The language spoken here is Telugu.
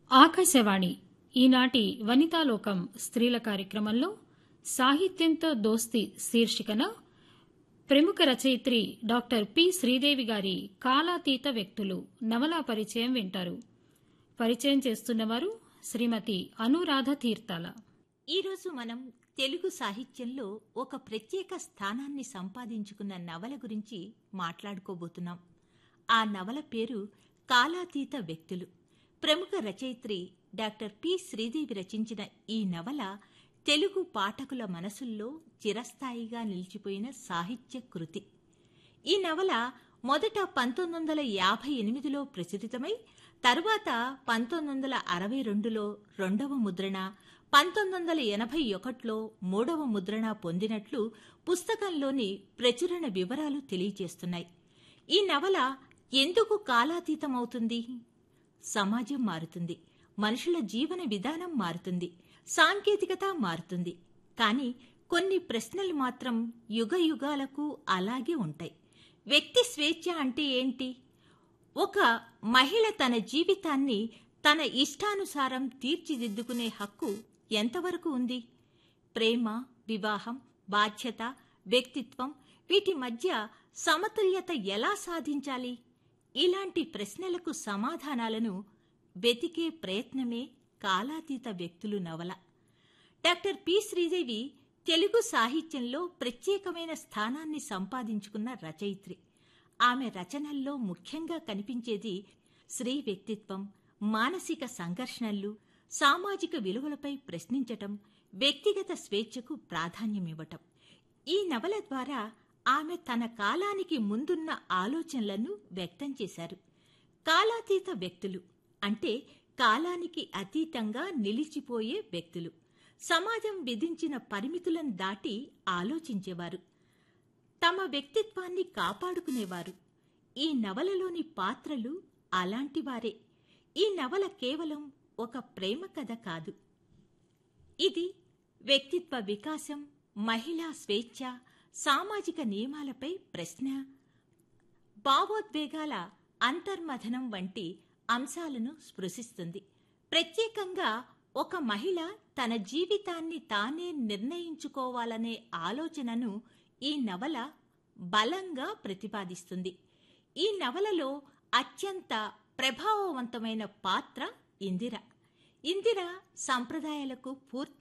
ఆకాశవాణి ఈనాటి వనితాలోకం స్త్రీల కార్యక్రమంలో సాహిత్యంతో దోస్తి శీర్షికన ప్రముఖ రచయిత్రి డాక్టర్ పి శ్రీదేవి గారి కాలాతీత వ్యక్తులు నవలా పరిచయం వింటారు పరిచయం చేస్తున్నవారు శ్రీమతి అనురాధ తీర్థాల ఈరోజు మనం తెలుగు సాహిత్యంలో ఒక ప్రత్యేక స్థానాన్ని సంపాదించుకున్న నవల గురించి మాట్లాడుకోబోతున్నాం ఆ నవల పేరు కాలాతీత వ్యక్తులు ప్రముఖ రచయిత్రి డాక్టర్ పి శ్రీదేవి రచించిన ఈ నవల తెలుగు పాఠకుల మనసుల్లో చిరస్థాయిగా నిలిచిపోయిన సాహిత్య కృతి ఈ నవల మొదట పంతొమ్మిది వందల యాభై ఎనిమిదిలో ప్రచురితమై తరువాత పంతొమ్మిది వందల అరవై రెండులో రెండవ ముద్రణ పంతొమ్మిది వందల ఎనభై ఒకటిలో మూడవ ముద్రణ పొందినట్లు పుస్తకంలోని ప్రచురణ వివరాలు తెలియజేస్తున్నాయి ఈ నవల ఎందుకు కాలాతీతమవుతుంది సమాజం మారుతుంది మనుషుల జీవన విధానం మారుతుంది సాంకేతికత మారుతుంది కానీ కొన్ని ప్రశ్నలు మాత్రం యుగ యుగాలకు అలాగే ఉంటాయి వ్యక్తి స్వేచ్ఛ అంటే ఏంటి ఒక మహిళ తన జీవితాన్ని తన ఇష్టానుసారం తీర్చిదిద్దుకునే హక్కు ఎంతవరకు ఉంది ప్రేమ వివాహం బాధ్యత వ్యక్తిత్వం వీటి మధ్య సమతుల్యత ఎలా సాధించాలి ఇలాంటి ప్రశ్నలకు సమాధానాలను వెతికే ప్రయత్నమే కాలాతీత వ్యక్తులు నవల డాక్టర్ పి శ్రీదేవి తెలుగు సాహిత్యంలో ప్రత్యేకమైన స్థానాన్ని సంపాదించుకున్న రచయిత్రి ఆమె రచనల్లో ముఖ్యంగా కనిపించేది స్త్రీ వ్యక్తిత్వం మానసిక సంఘర్షణలు సామాజిక విలువలపై ప్రశ్నించటం వ్యక్తిగత స్వేచ్ఛకు ప్రాధాన్యమివ్వటం ఈ నవల ద్వారా ఆమె తన కాలానికి ముందున్న ఆలోచనలను వ్యక్తం చేశారు కాలాతీత వ్యక్తులు అంటే కాలానికి అతీతంగా నిలిచిపోయే వ్యక్తులు సమాజం విధించిన పరిమితులను దాటి ఆలోచించేవారు తమ వ్యక్తిత్వాన్ని కాపాడుకునేవారు ఈ నవలలోని పాత్రలు అలాంటివారే ఈ నవల కేవలం ఒక ప్రేమ కథ కాదు ఇది వ్యక్తిత్వ వికాసం మహిళా స్వేచ్ఛ సామాజిక నియమాలపై ప్రశ్న భావోద్వేగాల అంతర్మథనం వంటి అంశాలను స్పృశిస్తుంది ప్రత్యేకంగా ఒక మహిళ తన జీవితాన్ని తానే నిర్ణయించుకోవాలనే ఆలోచనను ఈ నవల బలంగా ప్రతిపాదిస్తుంది ఈ నవలలో అత్యంత ప్రభావవంతమైన పాత్ర ఇందిర ఇందిర సంప్రదాయాలకు పూర్తి